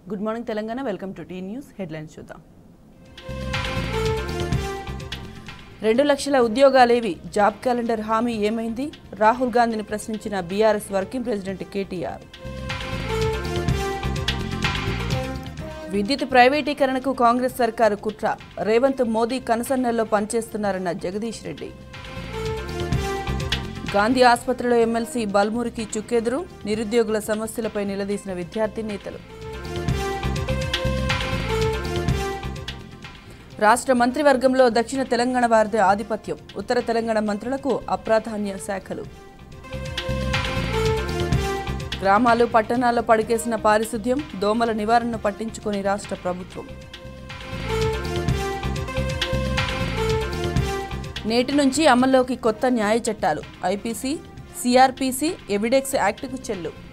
good morning Telangana welcome to T News headlines చూద్దాం రెండు లక్షల ఉద్యోగాలేవి జాబ్ క్యాలెండర్ హామీ ఏమైంది రాహుల్ గాంధీని ప్రశ్నించిన బీఆర్ఎస్ వర్కింగ్ ప్రెసిడెంట్ కేటీఆర్ విద్యుత్ ప్రైవేటీకరణకు కాంగ్రెస్ సర్కారు కుట్ర రేవంత్ మోదీ కనసన్నల్లో పనిచేస్తున్నారన్న జగదీష్ రెడ్డి గాంధీ ఆసుపత్రిలో ఎమ్మెల్సీ బల్మూరికి చుక్కెదురు నిరుద్యోగుల సమస్యలపై నిలదీసిన విద్యార్థి నేతలు రాష్ట్ర మంత్రివర్గంలో దక్షిణ తెలంగాణ వారిదే ఆధిపత్యం ఉత్తర తెలంగాణ మంత్రులకు అప్రాధాన్య శాఖలు గ్రామాలు పట్టణాల్లో పడికేసిన పారిశుద్ధ్యం దోమల నివారణను పట్టించుకొని రాష్ట్ర ప్రభుత్వం నేటి నుంచి అమల్లోకి కొత్త న్యాయ చట్టాలు ఐపీసీ సిఆర్పిసి ఎవిడెక్స్ యాక్టుకు చెల్లు